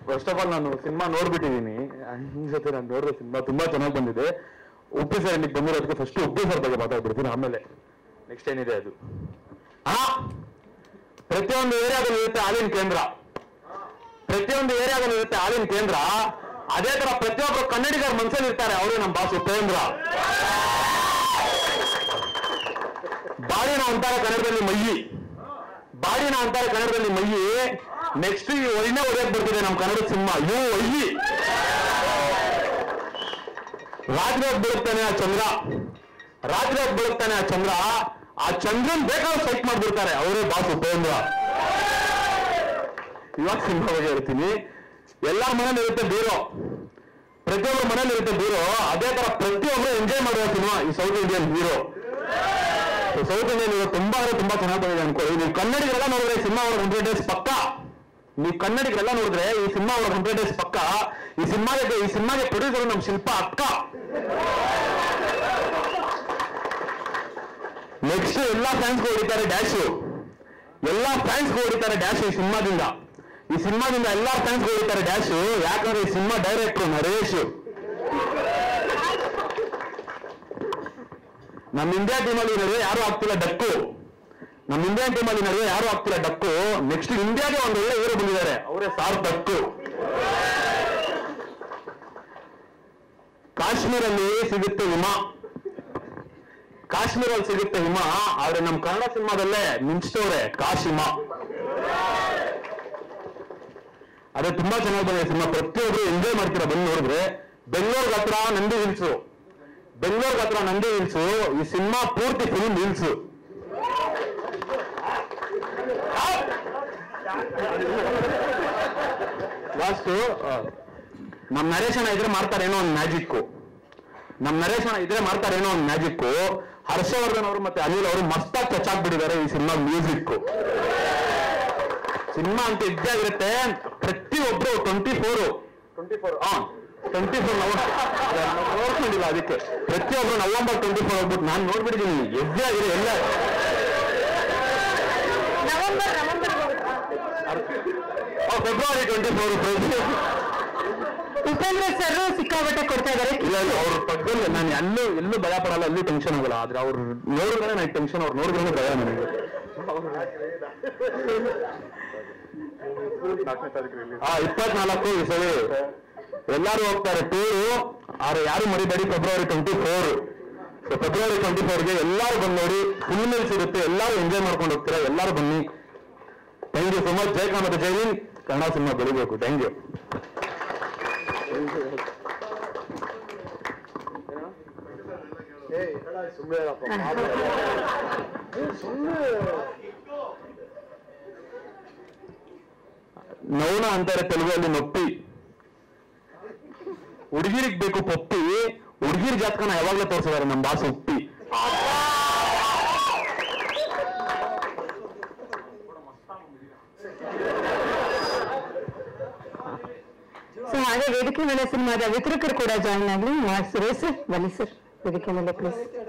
first of all ನಾನು cinema ನೋಡ್ಬಿಟ್ಟಿದ್ದೀನಿ ನಿಮ್ ಜೊತೆ ನಾನು ನೋಡಿದ ಸಿನಿಮಾ ತುಂಬಾ ಚೆನ್ನಾಗಿ ಬಂದಿದೆ ಉಪ್ಪಿ ಸರ್ ಇಲ್ಲಿಗೆ ಬಂದಿರೋದಕ್ಕೆ ಫಸ್ಟ್ ಉಪ್ಪಿ ಸರ್ ಬಗ್ಗೆ ಮಾತಾಡ್ಬಿಡ್ತೀನಿ ಆಮೇಲೆ ನೆಕ್ಸ್ಟ್ ಏನಿದೆ ಅದು ಆ ಪ್ರತಿಯೊಂದು ಏರಿಯಾದಲ್ಲಿ ಇರುತ್ತೆ ಹಾಲಿನ ಕೇಂದ್ರ ಪ್ರತಿಯೊಂದು ಏರಿಯಾದಲ್ಲಿ ಇರುತ್ತೆ ಹಾಲಿನ ಕೇಂದ್ರ ಅದೇ ತರ ಪ್ರತಿಯೊಬ್ಬರು ಕನ್ನಡಿಗರ ಮನಸ್ಸಲ್ಲಿ ಇರ್ತಾರೆ ಅವರೇ ನಮ್ಮ ಬಾಸು ಉಪೇಂದ್ರ ಬಾಡಿನ ಅಂತಾರೆ ಕನ್ನಡದಲ್ಲಿ ಮಯ್ಯಿ ಬಾಡಿನ ಅಂತಾರೆ ಕನ್ನಡದಲ್ಲಿ ಮಯ್ಯಿ ನೆಕ್ಸ್ಟ್ ಈ ಒಳ್ಳೆ ಒಡೆಯಕ್ ಬರ್ತಿದೆ ನಮ್ಮ ಕನ್ನಡ ಸಿನಿಮಾ ಯು ಒಯ್ಯಿ ರಾತ್ರಿ ಹೊತ್ತು ಬೀಳುತ್ತಾನೆ ಆ ಚಂದ್ರ ರಾತ್ರಿ ಹೊತ್ತು ಬೀಳುತ್ತಾನೆ ಆ ಚಂದ್ರ ಆ ಚಂದ್ರನ್ ಬೇಕಾದ್ರೆ ಸೈಟ್ ಮಾಡ್ಬಿಡ್ತಾರೆ ಅವರೇ ಬಾಸ್ ಉಪೇಂದ್ರ ಇವಾಗ ಸಿನಿಮಾ ಬಗ್ಗೆ ಹೇಳ್ತೀನಿ ಎಲ್ಲರ ಮನೇಲಿ ಇರುತ್ತೆ ಬೀರೋ ಪ್ರತಿಯೊಬ್ಬರ ಮನೇಲಿ ಇರುತ್ತೆ ಬೀರೋ ಅದೇ ತರ ಪ್ರತಿಯೊಬ್ಬರು ಎಂಜಾಯ್ ಮಾಡುವ ಸಿನಿಮಾ ಈ south Indian hero south Indian hero ತುಂಬಾ ಅಂದ್ರೆ ತುಂಬಾ ಚೆನ್ನಾಗಿ ಬಂದಿದೆ ಅನ್ಕೊಳ್ಳಿ ನೀವು ಕನ್ನಡಿಗರೆಲ್ಲ ನೋಡಿದ್ರೆ ಸಿನಿಮಾ ಒಳಗೆ ಹಂಡ್ರೆಡ್ ಡೇಸ್ ಪಕ್ಕ ನೀವು ಕನ್ನಡಿಗರೆಲ್ಲ ನೋಡಿದ್ರೆ ಈ ಸಿನಿಮಾ ಒಳಗೆ ಹಂಡ್ರೆಡ್ ಡೇಸ್ ಪಕ್ಕ ಈ ಸಿನಿಮಾಗೆ ಈ ಸಿನಿಮಾಗೆ ಪ್ರೊಡ್ಯೂಸರ್ ನಮ್ಮ ಶಿಲ್ಪ ಅಕ್ಕ ನೆಕ್ಸ್ಟ್ ಎಲ್ಲಾ ಫ್ಯಾನ್ಸ್ಗೂ ಹೊಡಿತಾರೆ ಡ್ಯಾಶು ಎಲ್ಲಾ ಫ್ಯಾನ್ಸ್ಗೂ ಹೊಡಿತಾರೆ ಡ್ಯಾಶ್ ಈ ಸಿನಿಮಾದಿಂದ ಈ ಸಿನಿಮಾದಿಂದ ಎಲ್ಲಾ ಫ್ಯಾನ್ಸ್ಗೂ ಹೊಡಿತಾರೆ ಡ್ಯಾಶು ಯಾಕಂದ್ರೆ ಈ ಸಿನಿಮಾ ಡೈರೆಕ್ಟ್ರು ನರೇಶ್ ನಮ್ಮ ಇಂಡಿಯಾ ಟೀಮಲ್ಲಿ ನಡುವೆ ಯಾರು ಆಗ್ತಿಲ್ಲ ಡಕ್ಕು ನಮ್ಮ ಇಂಡಿಯನ್ ಟೀಮಲ್ಲಿ ನಡುವೆ ಯಾರು ಆಗ್ತಿಲ್ಲ ಡಕ್ಕು ನೆಕ್ಸ್ಟ್ ಇಂಡಿಯಾಗೆ ಒಂದು ಒಳ್ಳೆ ಹೀರೋ ಬಂದಿದ್ದಾರೆ ಅವರೇ ಸಾರ್ ಡಕ್ಕು ಕಾಶ್ಮೀರಲ್ಲಿ ಸಿಗುತ್ತೆ ಹಿಮ ಕಾಶ್ಮೀರಲ್ಲಿ ಸಿಗುತ್ತೆ ಹಿಮ ಆದ್ರೆ ನಮ್ಮ ಕನ್ನಡ ಸಿನಿಮಾದಲ್ಲೇ ಮಿಂಚ್ತವ್ರೆ ಕಾಶಿಮ ಅದೇ ತುಂಬಾ ಚೆನ್ನಾಗಿ ಬಂದಿದೆ ಸಿನಿಮಾ ಪ್ರತಿಯೊಬ್ರು ಎಂಜಾಯ್ ಮಾಡ್ತೀರಾ ಬಂದು ನೋಡಿದ್ರೆ ಬೆಂಗಳೂರಿಗೆ ಹತ್ರ ನಂದಿ ಹಿಲ್ಸು ಬೆಂಗಳೂರಿಗೆ ಹತ್ರ ನಂದಿ ಹಿಲ್ಸು ಈ ಸಿನಿಮಾ ಪೂರ್ತಿ ಫಿಲ್ಮ್ ಹಿಲ್ಸು ಲಾಸ್ಟು ನಮ್ಮ ನರೇಶನ ಇದ್ರೆ ಮಾಡ್ತಾರೇನೋ ಒಂದು ಮ್ಯಾಜಿಕ್ಕು ನಮ್ಮ ನರೇಶನ ಇದ್ರೆ ಮಾಡ್ತಾರೇನೋ ಒಂದು ಮ್ಯಾಜಿಕ್ಕು ಹರ್ಷವರ್ಧನ್ ಅವರು ಮತ್ತೆ ಅನಿಲ್ ಅವರು ಮಸ್ತಾಗಿ ಟಚ್ ಆಗ್ಬಿಟ್ಟಿದ್ದಾರೆ ಈ ಸಿನಿಮಾ ಮ್ಯೂಸಿಕ್ ಸಿನಿಮಾ ಅಂತ ಇದ್ದೇ ಇರುತ್ತೆ ಪ್ರತಿಯೊಬ್ರು ಟ್ವೆಂಟಿ ಫೋರ್ ಟ್ವೆಂಟಿ ಫೋರ್ ಹಾ ಟ್ವೆಂಟಿ ಫೋರ್ ನೋಡ್ಕೊಂಡಿಲ್ಲ ಅದಕ್ಕೆ ಪ್ರತಿಯೊಬ್ರು ನವೆಂಬರ್ ಟ್ವೆಂಟಿ ಫೋರ್ ಹೋಗ್ಬಿಟ್ಟು ನಾನು ನೋಡ್ಬಿಟ್ಟಿದ್ದೀನಿ ಎದ್ದೇ ಆಗಿದೆ ಎಲ್ಲ November November February twenty four Upendra sir ಸಿಕ್ಕಾಪಟ್ಟೆ ಕೊಡ್ತಾ ಇದಾರೆ ಇಲ್ಲ ಇಲ್ಲ ಅವ್ರ ಪಕ್ಕದಲ್ಲಿ ನಾನು ಎಲ್ಲೂ ಎಲ್ಲೂ ಭಯ ಪಡಲ್ಲ ಎಲ್ಲೂ ಟೆನ್ಷನ್ ಆಗಲ್ಲ ಆದ್ರೆ ಅವ್ರು ನೋಡಿದ್ರೆ ನನಗೆ ಟೆನ್ಷನ್ ಅವ್ರು ನೋಡಿದ್ರೆ ಭಯ ನನಗೆ ಆ ಇಪ್ಪತ್ನಾಲ್ಕು ಈ ಸರಿ ಎಲ್ಲರೂ ಹೋಗ್ತಾರೆ ಟೂರು ಆದ್ರೆ ಯಾರು ಮರಿಬೇಡಿ February twenty four February twenty ಫೋರ್ಗೆ ಎಲ್ಲರೂ ಬಂದು ನೋಡಿ ಫುಲ್ ಮಿಲ್ಸ್ ಇರುತ್ತೆ ಎಲ್ಲರೂ ಎಂಜಾಯ್ ಮಾಡ್ಕೊಂಡು ಹೋಗ್ತೀರಾ ಎಲ್ಲರೂ ಬನ್ನಿ ಥ್ಯಾಂಕ್ ಯು ಸೊ ಮಚ್ ಜೈ ಮತ್ತು ಜೈ ಹಿಂದ್ ಕನ್ನಡ ಸಿನಿಮಾ ಬೆಳಿಬೇಕು ಥ್ಯಾಂಕ್ ಯು ನೌನ ಅಂತಾರೆ ತೆಲುಗಲ್ಲಿ ನೊಪ್ಪಿ ಹುಡುಗಿರಿಗೆ ಬೇಕು ಪಪ್ಪಿ ಹುಡುಗಿರ್ ಜಾತಕನ ಯಾವಾಗ್ಲೂ ತೋರಿಸಿದಾರೆ ನಮ್ಮ ಬಾಸ್ ಉಪ್ಪಿ ಸೊ ಹಾಗೆ ವೇದಿಕೆ ಮೇಲೆ ಸಿನಿಮಾದ ವಿತರಕರು ಕೂಡ ಜಾಯಿನ್ ಆಗಲಿ ಸುರೇಶ್ ಬನ್ನಿ ಸರ್ ವೇದಿಕೆ ಮೇಲೆ ಪ್ಲೀಸ್